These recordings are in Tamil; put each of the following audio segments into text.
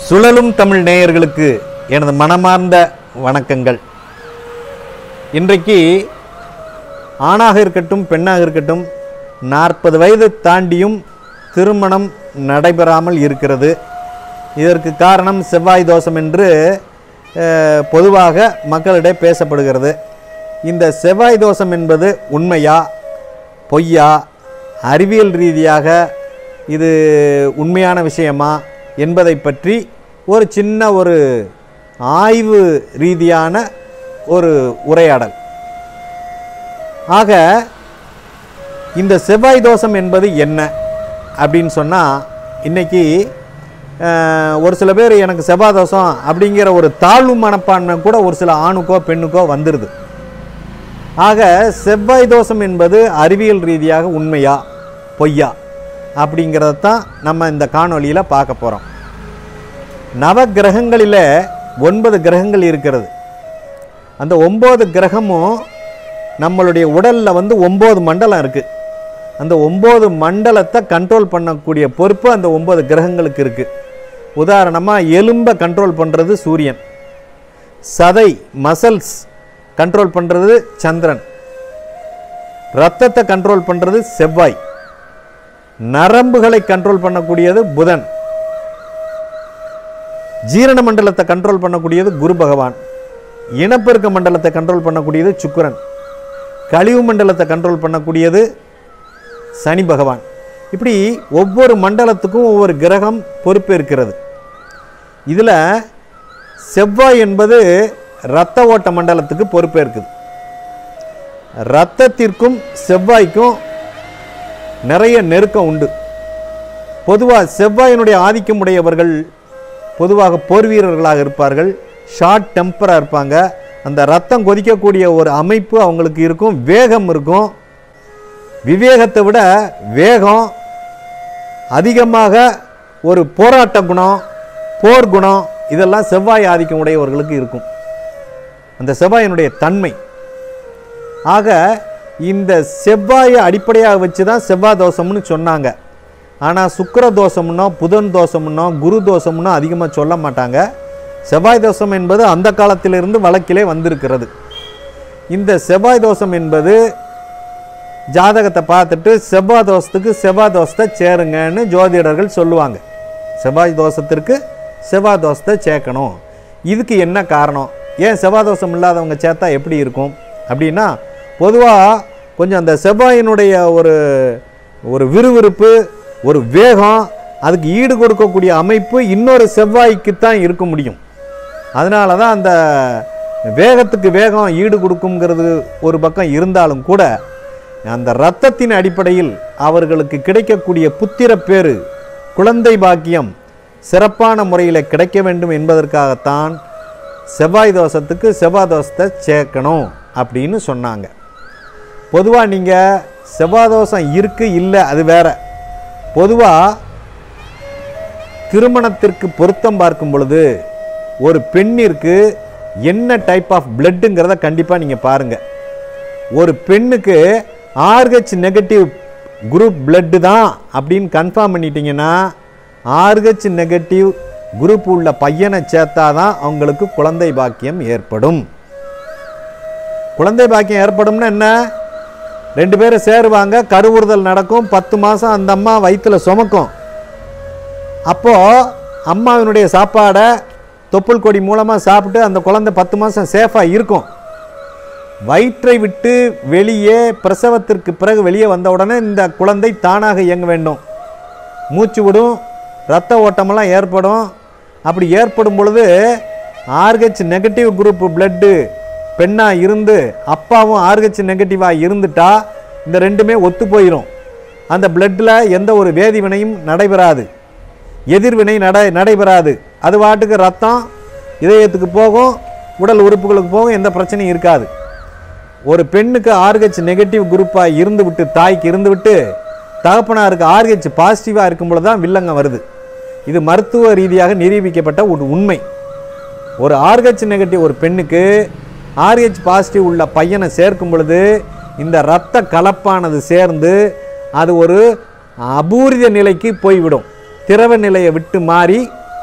சுழலும் தமிழ் நேயர்களுக்கு எனது மனமார்ந்த வணக்கங்கள் இன்றைக்கு ஆணாக இருக்கட்டும் பெண்ணாக இருக்கட்டும் நாற்பது வயது தாண்டியும் திருமணம் நடைபெறாமல் இருக்கிறது இதற்கு காரணம் செவ்வாய் தோஷம் என்று அஹ், பொதுவாக மக்களிடையே பேசப்படுகிறது இந்த செவ்வாய் தோஷம் என்பது உண்மையா பொய்யா அறிவியல் ரீதியாக இது உண்மையான விஷயமா என்பதை பற்றி ஒரு சின்ன ஒரு ஆய்வு ரீதியான ஒரு உரையாடல் ஆக இந்த செவ்வாய் தோஷம் என்பது என்ன அப்படின்னு சொன்னால் இன்னைக்கு அஹ், ஒரு சில பேர் எனக்கு செவ்வாய் தோஷம் அப்படிங்கிற ஒரு தாழ்வு மனப்பான்மை கூட ஒரு சில ஆணுக்கோ பெண்ணுக்கோ வந்துடுது ஆக செவ்வாய் தோஷம் என்பது அறிவியல் ரீதியாக உண்மையா பொய்யா அப்படிங்கிறத தான் நம்ம இந்த காணொளியில் பார்க்க போகிறோம் நவ கிரகங்களில் ஒன்பது கிரகங்கள் இருக்கிறது அந்த ஒம்பது கிரகமும் நம்மளுடைய உடலில் வந்து ஒம்பது மண்டலம் இருக்குது அந்த ஒம்பது மண்டலத்தை கண்ட்ரோல் பண்ணக்கூடிய பொறுப்பு அந்த ஒம்பது கிரகங்களுக்கு இருக்குது உதாரணமாக எலும்பை கண்ட்ரோல் பண்ணுறது சூரியன் சதை மசல்ஸ் கண்ட்ரோல் பண்ணுறது சந்திரன் ரத்தத்தை கண்ட்ரோல் பண்ணுறது செவ்வாய் நரம்புகளை கண்ட்ரோல் பண்ணக்கூடியது புதன் ஜீரண மண்டலத்தை கண்ட்ரோல் பண்ணக்கூடியது குரு பகவான் இனப்பெருக்க மண்டலத்தை கண்ட்ரோல் பண்ணக்கூடியது சுக்கிரன் கழிவு மண்டலத்தை கண்ட்ரோல் பண்ணக்கூடியது சனி பகவான் இப்படி ஒவ்வொரு மண்டலத்துக்கும் ஒவ்வொரு கிரகம் பொறுப்பு இருக்கிறது இதில் செவ்வாய் என்பது இரத்த ஓட்ட மண்டலத்துக்கு பொறுப்பே இருக்குது இரத்தத்திற்கும் செவ்வாய்க்கும் நிறைய நெருக்கம் உண்டு பொதுவாக செவ்வாயினுடைய ஆதிக்கம் உடையவர்கள் பொதுவாக போர் வீரர்களாக இருப்பார்கள் ஷார்ட் டெம்பராக இருப்பாங்க அந்த ரத்தம் கொதிக்கக்கூடிய ஒரு அமைப்பு அவங்களுக்கு இருக்கும் வேகம் இருக்கும் விவேகத்தை விட வேகம் அதிகமாக ஒரு போராட்ட குணம் போர் குணம் இதெல்லாம் செவ்வாய் ஆதிக்கம் உடையவர்களுக்கு இருக்கும் அந்த செவ்வாயினுடைய தன்மை ஆக இந்த செவ்வாயை அடிப்படையாக வச்சு தான் செவ்வாய் தோஷம்னு சொன்னாங்க ஆனால் சுக்கிர தோஷம்னோ புதன் தோஷம்னோ குரு தோஷம்னோ அதிகமாக சொல்ல மாட்டாங்க செவ்வாய் தோஷம் என்பது அந்த காலத்திலிருந்து வழக்கிலே வந்திருக்கிறது இந்த செவ்வாய் தோஷம் என்பது ஜாதகத்தை பார்த்துட்டு செவ்வாய் தோஷத்துக்கு செவ்வாய் தோஷத்தை சேருங்கன்னு ஜோதிடர்கள் சொல்லுவாங்க செவ்வாய் தோஷத்திற்கு செவ்வாய் தோஷத்தை சேர்க்கணும் இதுக்கு என்ன காரணம் ஏன் செவ்வாய் தோஷம் இல்லாதவங்க சேர்த்தா எப்படி இருக்கும் அப்படின்னா பொதுவாக கொஞ்சம் அந்த செவ்வாயினுடைய ஒரு ஒரு விறுவிறுப்பு ஒரு வேகம் அதுக்கு ஈடு கொடுக்கக்கூடிய அமைப்பு இன்னொரு செவ்வாய்க்கு தான் இருக்க முடியும் அதனால தான் அந்த வேகத்துக்கு வேகம் ஈடு கொடுக்குங்கிறது ஒரு பக்கம் இருந்தாலும் கூட அந்த இரத்தத்தின் அடிப்படையில் அவர்களுக்கு கிடைக்கக்கூடிய புத்திர பேரு குழந்தை பாக்கியம் சிறப்பான முறையில் கிடைக்க வேண்டும் என்பதற்காகத்தான் செவ்வாய் தோஷத்துக்கு செவ்வாய் தோஷத்தை சேர்க்கணும் அப்படின்னு சொன்னாங்க பொதுவாக நீங்கள் செவ்வாய் தோஷம் இருக்கு இல்லை அது வேற பொதுவாக திருமணத்திற்கு பொருத்தம் பார்க்கும் பொழுது ஒரு பெண்ணிற்கு என்ன டைப் ஆஃப் பிளட்டுங்கிறத கண்டிப்பாக நீங்கள் பாருங்கள் ஒரு பெண்ணுக்கு ஆர்ஹெச் நெகட்டிவ் குரூப் பிளட்டு தான் அப்படின்னு கன்ஃபார்ம் பண்ணிட்டீங்கன்னா ஆர்ஹெச் நெகட்டிவ் குரூப் உள்ள பையனை சேர்த்தா தான் அவங்களுக்கு குழந்தை பாக்கியம் ஏற்படும் குழந்தை பாக்கியம் ஏற்படும்னா என்ன ரெண்டு பேரும் சேருவாங்க கருவுறுதல் நடக்கும் பத்து மாதம் அந்த அம்மா வயிற்றில் சுமக்கும் அப்போது அம்மாவினுடைய சாப்பாடை தொப்புள் கொடி மூலமாக சாப்பிட்டு அந்த குழந்தை பத்து மாதம் சேஃபாக இருக்கும் வயிற்றை விட்டு வெளியே பிரசவத்திற்கு பிறகு வெளியே வந்த உடனே இந்த குழந்தை தானாக இயங்க வேண்டும் மூச்சு விடும் இரத்த ஓட்டமெல்லாம் ஏற்படும் அப்படி ஏற்படும் பொழுது ஆர்ஹெச் நெகட்டிவ் குரூப் பிளட்டு பெண்ணாக இருந்து அப்பாவும் ஆர்ஹெச் நெகட்டிவாக இருந்துட்டா இந்த ரெண்டுமே ஒத்து போயிடும் அந்த பிளட்டில் எந்த ஒரு வேதிவினையும் நடைபெறாது எதிர்வினை நடை நடைபெறாது அது பாட்டுக்கு ரத்தம் இதயத்துக்கு போகும் உடல் உறுப்புகளுக்கு போகும் எந்த பிரச்சனையும் இருக்காது ஒரு பெண்ணுக்கு ஆர்ஹெச் நெகட்டிவ் குரூப்பாக இருந்து விட்டு தாய்க்கு இருந்து விட்டு தகப்பனாருக்கு ஆர்ஹெச் பாசிட்டிவாக இருக்கும் பொழுது தான் வில்லங்கம் வருது இது மருத்துவ ரீதியாக நிரூபிக்கப்பட்ட ஒரு உண்மை ஒரு ஆர்ஹெச் நெகட்டிவ் ஒரு பெண்ணுக்கு ஆர்ஹெச் பாசிட்டிவ் உள்ள பையனை சேர்க்கும் பொழுது இந்த இரத்த கலப்பானது சேர்ந்து அது ஒரு அபூரித நிலைக்கு போய்விடும் திரவ நிலையை விட்டு மாறி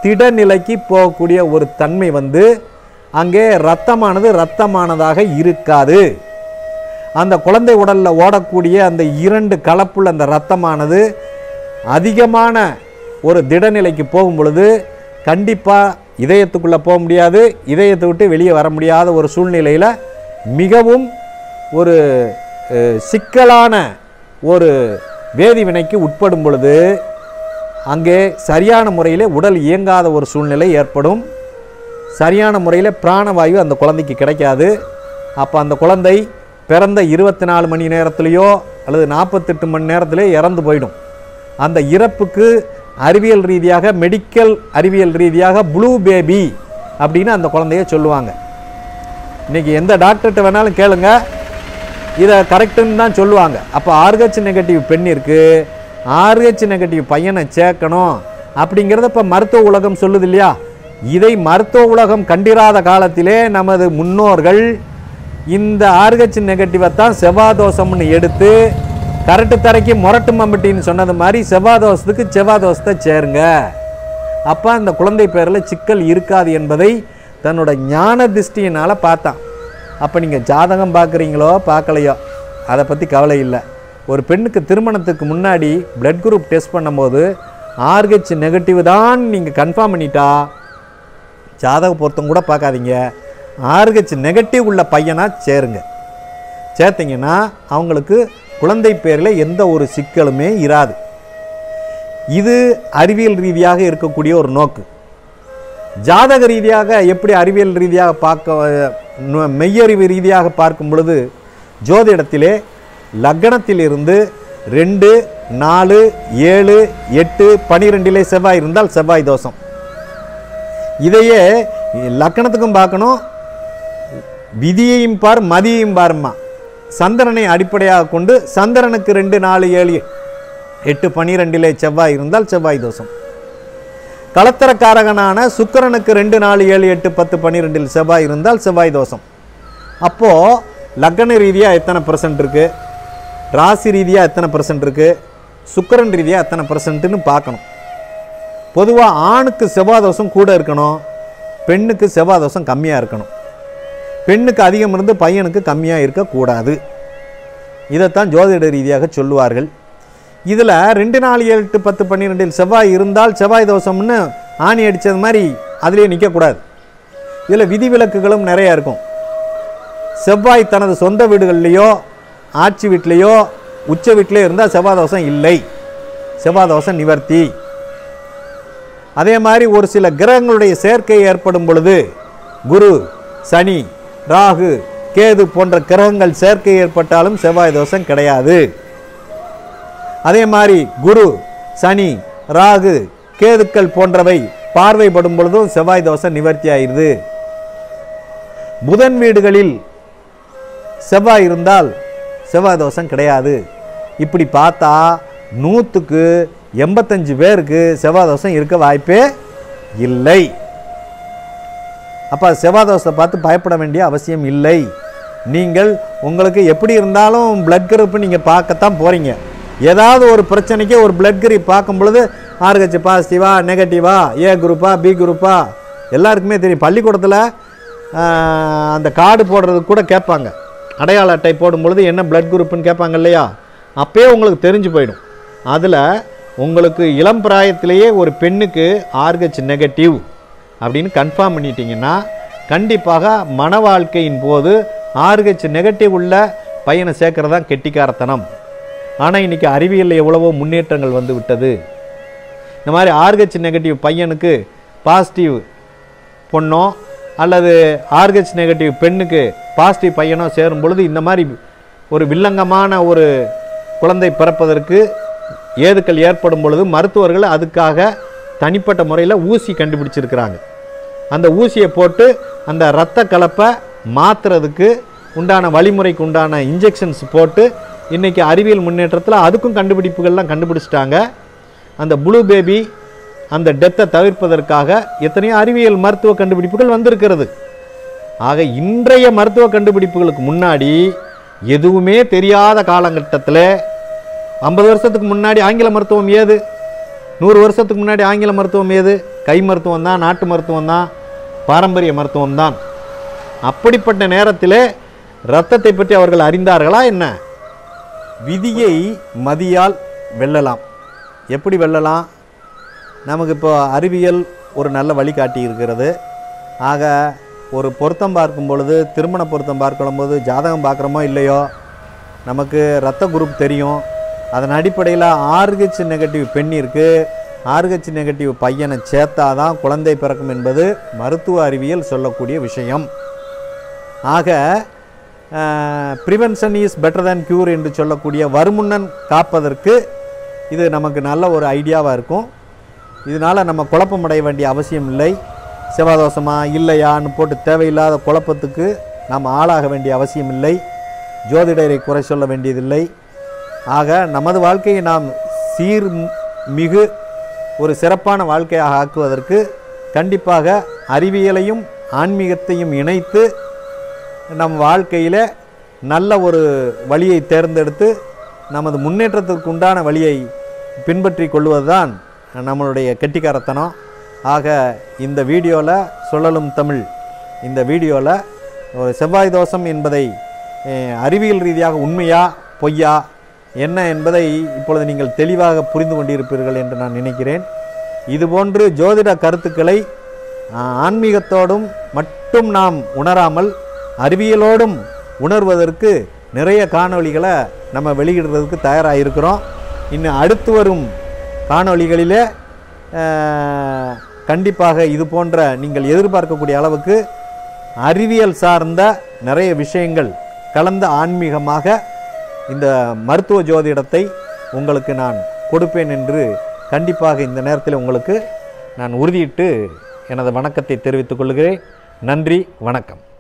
திடநிலைக்கு போகக்கூடிய ஒரு தன்மை வந்து அங்கே இரத்தமானது இரத்தமானதாக இருக்காது அந்த குழந்தை உடல்ல ஓடக்கூடிய அந்த இரண்டு கலப்புள்ள அந்த இரத்தமானது அதிகமான ஒரு திடநிலைக்கு போகும் பொழுது கண்டிப்பாக இதயத்துக்குள்ளே போக முடியாது இதயத்தை விட்டு வெளியே வர முடியாத ஒரு சூழ்நிலையில் மிகவும் ஒரு அஹ், சிக்கலான ஒரு வேதிவினைக்கு உட்படும் பொழுது அங்கே சரியான முறையில் உடல் இயங்காத ஒரு சூழ்நிலை ஏற்படும் சரியான முறையில் பிராணவாயு அந்த குழந்தைக்கு கிடைக்காது அப்போ அந்த குழந்தை பிறந்த இருபத்தி நாலு மணி நேரத்துலேயோ அல்லது நாற்பத்தெட்டு மணி நேரத்திலே இறந்து போயிடும் அந்த இறப்புக்கு அறிவியல் ரீதியாக மெடிக்கல் அறிவியல் ரீதியாக ப்ளூ பேபி அப்படின்னு அந்த குழந்தைய சொல்லுவாங்க இன்னைக்கு எந்த டாக்டர்கிட்ட வேணாலும் கேளுங்க இதை கரெக்டுன்னு தான் சொல்லுவாங்க அப்போ ஆர்ஹெச் நெகட்டிவ் பெண்ணிற்கு ஆர்ஹெச் நெகட்டிவ் பையனை சேர்க்கணும் அப்படிங்கிறத இப்போ மருத்துவ உலகம் சொல்லுது இல்லையா இதை மருத்துவ உலகம் கண்டிராத காலத்திலே நமது முன்னோர்கள் இந்த ஆர்ஹெச் நெகட்டிவை தான் செவ்வாதோஷம்னு எடுத்து கரட்டு தரைக்கு முரட்டு மம்பட்டின்னு சொன்னது மாதிரி செவ்வாதோஷத்துக்கு செவ்வாதோஷத்தை சேருங்க அப்போ அந்த குழந்தை பேரில் சிக்கல் இருக்காது என்பதை தன்னோட ஞான திருஷ்டியினால் பார்த்தான் அப்போ நீங்கள் ஜாதகம் பார்க்குறீங்களோ பார்க்கலையோ அதை பற்றி கவலை இல்லை ஒரு பெண்ணுக்கு திருமணத்துக்கு முன்னாடி பிளட் குரூப் டெஸ்ட் பண்ணும்போது ஆர்ஹெச் நெகட்டிவ் தான் நீங்கள் கன்ஃபார்ம் பண்ணிட்டா ஜாதக பொருத்தம் கூட பார்க்காதீங்க ஆர்ஹெச் நெகட்டிவ் உள்ள பையனா சேருங்க சேர்த்தீங்கன்னா அவங்களுக்கு குழந்தை பேரில் எந்த ஒரு சிக்கலுமே இராது இது அறிவியல் ரீதியாக இருக்கக்கூடிய ஒரு நோக்கு ஜாதக ரீதியாக எப்படி அறிவியல் ரீதியாக பார்க்க நு- மெய்யறிவு ரீதியாக பார்க்கும் பொழுது ஜோதிடத்திலே லக்னத்திலிருந்து ரெண்டு நாலு ஏழு எட்டு பனிரெண்டிலே செவ்வாய் இருந்தால் செவ்வாய் தோஷம் இதையே லக்கணத்துக்கும் பார்க்கணும் விதியையும் பார் மதியையும் பாருமா சந்திரனை அடிப்படையாக கொண்டு சந்திரனுக்கு ரெண்டு நாலு ஏழு எட்டு பனிரெண்டிலே செவ்வாய் இருந்தால் செவ்வாய் தோஷம் களத்திரக்காரகனான சுக்கிரனுக்கு ரெண்டு நாலு ஏழு எட்டு பத்து பன்னிரெண்டில் செவ்வாய் இருந்தால் செவ்வாய் தோஷம் அப்போது லக்ன ரீதியாக எத்தனை பர்சன்ட் இருக்குது ராசி ரீதியாக எத்தனை பர்சன்ட் இருக்குது சுக்கிரன் ரீதியாக எத்தனை பர்சன்ட்னு பார்க்கணும் பொதுவாக ஆணுக்கு செவ்வாய் தோஷம் கூட இருக்கணும் பெண்ணுக்கு செவ்வாய் தோஷம் கம்மியாக இருக்கணும் பெண்ணுக்கு அதிகம் இருந்து பையனுக்கு கம்மியாக இருக்கக்கூடாது இதைத்தான் ஜோதிட ரீதியாக சொல்லுவார்கள் இதில் ரெண்டு நாலு ஏழு எட்டு பத்து பன்னிரெண்டில் செவ்வாய் இருந்தால் செவ்வாய் தோஷம்னு ஆணி அடித்தது மாதிரி அதுலேயே நிற்கக்கூடாது இதில் விதிவிலக்குகளும் நிறைய இருக்கும் செவ்வாய் தனது சொந்த வீடுகள்லையோ ஆட்சி வீட்லேயோ உச்ச வீட்டிலையோ இருந்தால் செவ்வாய் தோஷம் இல்லை செவ்வாய் தோஷம் நிவர்த்தி அதே மாதிரி ஒரு சில கிரகங்களுடைய சேர்க்கை ஏற்படும் பொழுது குரு சனி ராகு கேது போன்ற கிரகங்கள் சேர்க்கை ஏற்பட்டாலும் செவ்வாய் தோஷம் கிடையாது அதே மாதிரி குரு சனி ராகு கேதுக்கள் போன்றவை பார்வைப்படும் பொழுதும் செவ்வாய் தோஷம் நிவர்த்தி ஆயிருது புதன் வீடுகளில் செவ்வாய் இருந்தால் செவ்வாய் தோஷம் கிடையாது இப்படி பார்த்தா நூற்றுக்கு எண்பத்தஞ்சு பேருக்கு செவ்வாய் தோஷம் இருக்க வாய்ப்பே இல்லை அப்போ செவ்வாய் தோஷத்தை பார்த்து பயப்பட வேண்டிய அவசியம் இல்லை நீங்கள் உங்களுக்கு எப்படி இருந்தாலும் பிளட் குரூப் நீங்கள் பார்க்கத்தான் போகிறீங்க ஏதாவது ஒரு பிரச்சனைக்கு ஒரு பிளட் குரூப் பார்க்கும் பொழுது ஆர்ஹெச் பாசிட்டிவா நெகட்டிவா ஏ குரூப்பா பி குரூப்பா எல்லாருக்குமே தெரியும் பள்ளிக்கூடத்தில் அந்த கார்டு போடுறதுக்கு கூட கேட்பாங்க அடையாள அட்டை போடும் பொழுது என்ன பிளட் குரூப்னு கேட்பாங்க இல்லையா அப்பயே உங்களுக்கு தெரிஞ்சு போயிடும் அதில் உங்களுக்கு இளம் பிராயத்திலேயே ஒரு பெண்ணுக்கு ஆர்ஹெச் நெகட்டிவ் அப்படின்னு கன்ஃபார்ம் பண்ணிட்டீங்கன்னா கண்டிப்பாக மன வாழ்க்கையின் போது ஆர்ஹெச் நெகட்டிவ் உள்ள பையனை சேர்க்கறது தான் கெட்டிக்காரத்தனம் ஆனால் இன்றைக்கி அறிவியலில் எவ்வளவோ முன்னேற்றங்கள் வந்து விட்டது இந்த மாதிரி ஆர்ஹெச் நெகட்டிவ் பையனுக்கு பாசிட்டிவ் பொண்ணோ அல்லது ஆர்ஹெச் நெகட்டிவ் பெண்ணுக்கு பாசிட்டிவ் பையனோ சேரும் பொழுது இந்த மாதிரி ஒரு வில்லங்கமான ஒரு குழந்தை பிறப்பதற்கு ஏதுக்கள் ஏற்படும் பொழுது மருத்துவர்கள் அதுக்காக தனிப்பட்ட முறையில் ஊசி கண்டுபிடிச்சிருக்கிறாங்க அந்த ஊசியை போட்டு அந்த இரத்த கலப்பை மாற்றுறதுக்கு உண்டான வழிமுறைக்கு உண்டான இன்ஜெக்ஷன்ஸ் போட்டு இன்றைக்கி அறிவியல் முன்னேற்றத்தில் அதுக்கும் கண்டுபிடிப்புகள்லாம் கண்டுபிடிச்சிட்டாங்க அந்த ப்ளூ பேபி அந்த டெத்தை தவிர்ப்பதற்காக எத்தனையோ அறிவியல் மருத்துவ கண்டுபிடிப்புகள் வந்திருக்கிறது ஆக இன்றைய மருத்துவ கண்டுபிடிப்புகளுக்கு முன்னாடி எதுவுமே தெரியாத காலகட்டத்தில் ஐம்பது வருஷத்துக்கு முன்னாடி ஆங்கில மருத்துவம் ஏது நூறு வருஷத்துக்கு முன்னாடி ஆங்கில மருத்துவம் ஏது கை மருத்துவம் தான் நாட்டு மருத்துவம் தான் பாரம்பரிய மருத்துவம் தான் அப்படிப்பட்ட நேரத்திலே இரத்தத்தை பற்றி அவர்கள் அறிந்தார்களா என்ன விதியை மதியால் வெல்லலாம் எப்படி வெல்லலாம் நமக்கு இப்போ அறிவியல் ஒரு நல்ல வழிகாட்டி இருக்கிறது ஆக ஒரு பொருத்தம் பார்க்கும் பொழுது திருமண பொருத்தம் பார்க்கும் போது ஜாதகம் பார்க்குறோமோ இல்லையோ நமக்கு ரத்த குரூப் தெரியும் அதன் அடிப்படையில் ஆர்ஹெச் நெகட்டிவ் பெண்ணிற்கு ஆர்ஹெச் நெகட்டிவ் பையனை சேர்த்தாதான் குழந்தை பிறக்கும் என்பது மருத்துவ அறிவியல் சொல்லக்கூடிய விஷயம் ஆக prevention is better than cure என்று சொல்லக்கூடிய வருமுன்னன் காப்பதற்கு இது நமக்கு நல்ல ஒரு ஐடியாவாக இருக்கும் இதனால் நம்ம குழப்பம் அடைய வேண்டிய அவசியம் இல்லை செவ்வாதோஷமா இல்லையான்னு போட்டு தேவையில்லாத குழப்பத்துக்கு நாம் ஆளாக வேண்டிய அவசியம் இல்லை ஜோதிடரை குறை சொல்ல வேண்டியதில்லை ஆக நமது வாழ்க்கையை நாம் சீர் மிகு ஒரு சிறப்பான வாழ்க்கையாக ஆக்குவதற்கு கண்டிப்பாக அறிவியலையும் ஆன்மீகத்தையும் இணைத்து நம் வாழ்க்கையில் நல்ல ஒரு வழியை தேர்ந்தெடுத்து நமது முன்னேற்றத்திற்கு உண்டான வழியை பின்பற்றி கொள்வதுதான் நம்மளுடைய கெட்டிக்காரத்தனம் ஆக இந்த வீடியோவில் சொல்லலும் தமிழ் இந்த வீடியோவில் ஒரு செவ்வாய் தோஷம் என்பதை அஹ், அறிவியல் ரீதியாக உண்மையா பொய்யா என்ன என்பதை இப்பொழுது நீங்கள் தெளிவாக புரிந்து கொண்டிருப்பீர்கள் என்று நான் நினைக்கிறேன் இதுபோன்று ஜோதிட கருத்துக்களை ஆஹ், ஆன்மீகத்தோடும் மட்டும் நாம் உணராமல் அறிவியலோடும் உணர்வதற்கு நிறைய காணொளிகளை நம்ம வெளியிடுறதுக்கு தயாராக இருக்கிறோம் இன்னும் அடுத்து வரும் காணொளிகளிலே ஆஹ், கண்டிப்பாக இது போன்ற நீங்கள் எதிர்பார்க்கக்கூடிய அளவுக்கு அறிவியல் சார்ந்த நிறைய விஷயங்கள் கலந்த ஆன்மீகமாக இந்த மருத்துவ ஜோதிடத்தை உங்களுக்கு நான் கொடுப்பேன் என்று கண்டிப்பாக இந்த நேரத்தில் உங்களுக்கு நான் உறுதியிட்டு எனது வணக்கத்தை தெரிவித்துக் கொள்கிறேன் நன்றி வணக்கம்